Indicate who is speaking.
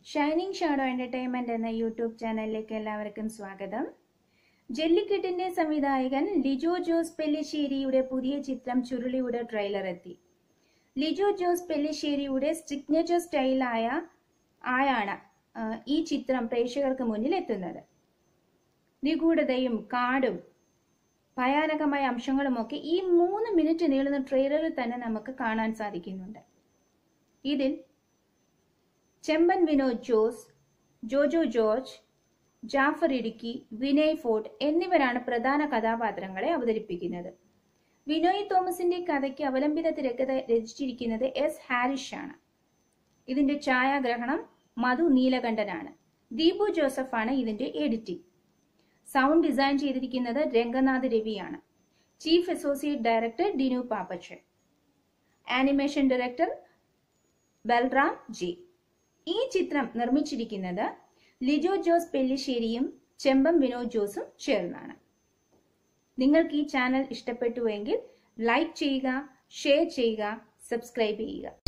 Speaker 1: shining shadow entertainment എന്ന YouTube ചാനലിലേക്ക് എല്ലാവർക്കും സ്വാഗതം ജല്ലിക്കെട്ടിന്റെ സംവിധായകൻ ലിജോ ജോസ് പെല്ലിശ്ശേരിയുടെ പുതിയ ചിത്രം ചുരുളിയുടെ ട്രെയിലർ എത്തി ലിജോ ജോസ് പെല്ലിശ്ശേരിയുടെ സിഗ്നേച്ചർ സ്റ്റൈലായ ആയാണ് ആ, ഈ ചിത്രം പ്രേക്ഷകർക്ക് മുന്നിൽ എത്തുന്നത് നിഗൂഢതയും കാടും ഭയാനകമായ അംശങ്ങളുമൊക്കെ ഈ മൂന്ന് മിനിറ്റ് നീളുന്ന ട്രെയിലറിൽ തന്നെ നമുക്ക് കാണാൻ സാധിക്കുന്നുണ്ട് ഇതിൽ ചെമ്പൻ വിനോദ് ജോസ് ജോജോ ജോർജ് ജാഫർ ഇടുക്കി വിനയ് ഫോർട്ട് എന്നിവരാണ് പ്രധാന കഥാപാത്രങ്ങളെ അവതരിപ്പിക്കുന്നത് വിനോയ് തോമസിന്റെ കഥയ്ക്ക് അവലംബിത തിരക്കഥ രചിച്ചിരിക്കുന്നത് എസ് ഹാരിഷ് ആണ് ഇതിന്റെ ഛായാഗ്രഹണം മധു നീലകണ്ഠനാണ് ദീപു ജോസഫാണ് ഇതിന്റെ എഡിറ്റിംഗ് സൗണ്ട് ഡിസൈൻ ചെയ്തിരിക്കുന്നത് രംഗനാഥ് രവിയാണ് chief associate director Dinu Pappachan animation director Balram G ഈ ചിത്രം നിർമ്മിച്ചിരിക്കുന്നത് ലിജോ ജോസ് പെല്ലിശ്ശേരിയും ചെമ്പം വിനോദ് ജോസും ചേർന്നാണ് നിങ്ങൾക്ക് ഈ ചാനൽ ഇഷ്ടപ്പെട്ടുവെങ്കിൽ ലൈക്ക് ചെയ്യുക ഷെയർ ചെയ്യുക സബ്സ്ക്രൈബ് ചെയ്യുക